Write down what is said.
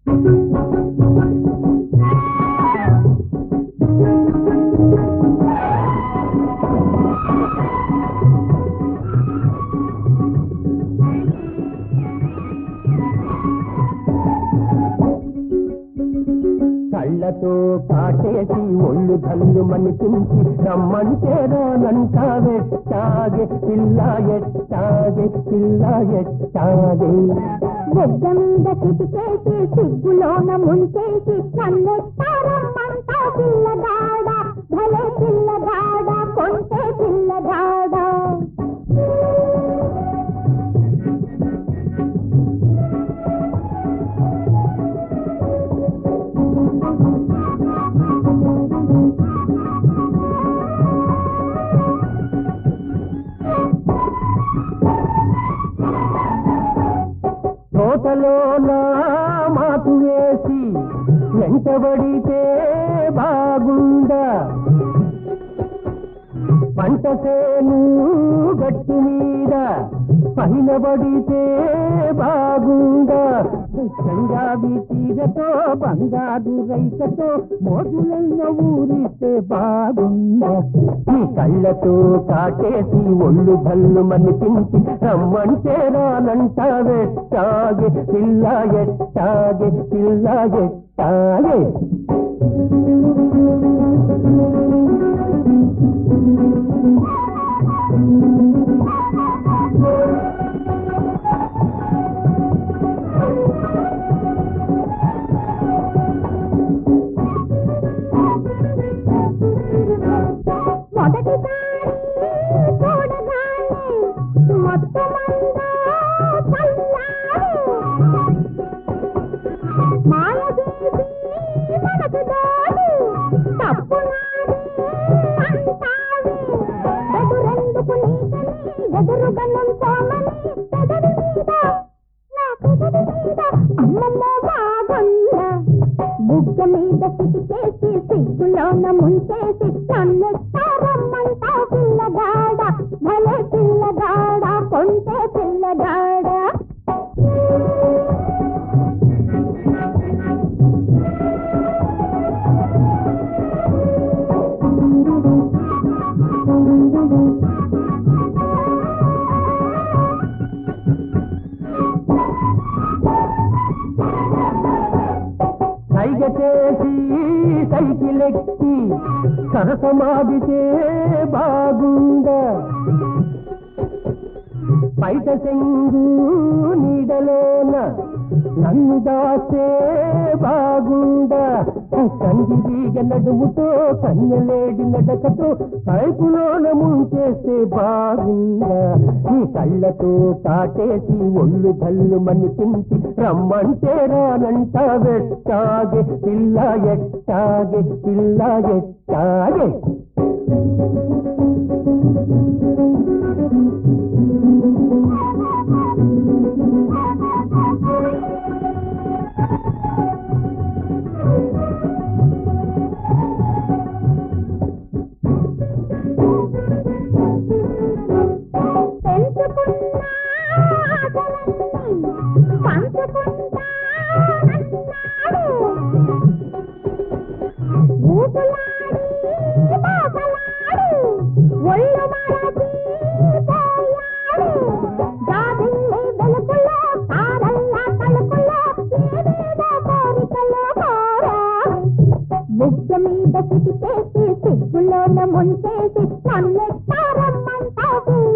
కళ్ళతో కాటేసి ఒళ్ళు కళ్ళు మనిపించి రమ్మంటే రానంటావెట్టాగే పిల్ల ఎట్టాగే పిల్ల ఎట్టాగే బొగ్గ మీద చిటికేసి సిగ్గులోన ముంచేసి కన్నెత్తారమ్మంటా పిల్లగాడ భలే పిల్లగాడ కొంటే పిల్లగాడ తోటలో నా మాటు వేసి వెంటబడితే బాగుండా పంట సేను గట్టు మీద పైన పడితే బాగుండా చంగావి తీరతో బంగారు రైతతో మోజులెన్న ఊరిస్తే బాగుండా ఈ కళ్ళతో కాటేసి ఒళ్ళు భల్లు మనిపించి రమ్మంటే రానంటావెట్టాగే పిల్ల ఎట్టాగే పిల్ల ఎట్టాగే మొదటిసారి చూడగానే మొత్తమంతా చల్లారు మాయ చేసి మనకు తోడు తప్పు నాది అంటావే ఎదురెందుకు నీకని ఎదురుగా నుంచోమని పెదవి మీద నా పెదవి మీద అమ్మమ్మ బాగుందా బుగ్గ మీద సిటికేసి సిగ్గులోన ముంచేసి నన్నెత్తారమ్మంటా పిల్లగాడ భలే పిల్లగాడ కొంటే పిల్లగాడ సైగ చేసి సైకిల్ ఎక్కి సరసమాడితే బాగుందా బయట చెంగు నీడలోన నన్ను దాస్తే బాగుందా కందిరీగ నడుముతో కన్నెలేడి నడకతో కైపులోన ముంచేస్తే బాగుందా నీ కళ్ళతో కాటేసి ఒళ్ళు కళ్ళు మనిపించి రమ్మంటే రానంట వెట్టాగే పిల్ల ఎట్టాగే పిల్ల ఎట్టాగే పెంచుకున్న ఆశలన్నీ పంచుకుంటా అన్నాడు ఊసులాడి బాసలాడి ఒళ్ళు మరచి పోయాడు జాబిల్లి వెలుగులో తారల్ల తలుపులో ఏదేదో కోరికలు కోరా బుగ్గ మీద సిటికేసి సిగ్గులోన ముంచేసి నన్నెత్తారమ్మంటా పిల్ల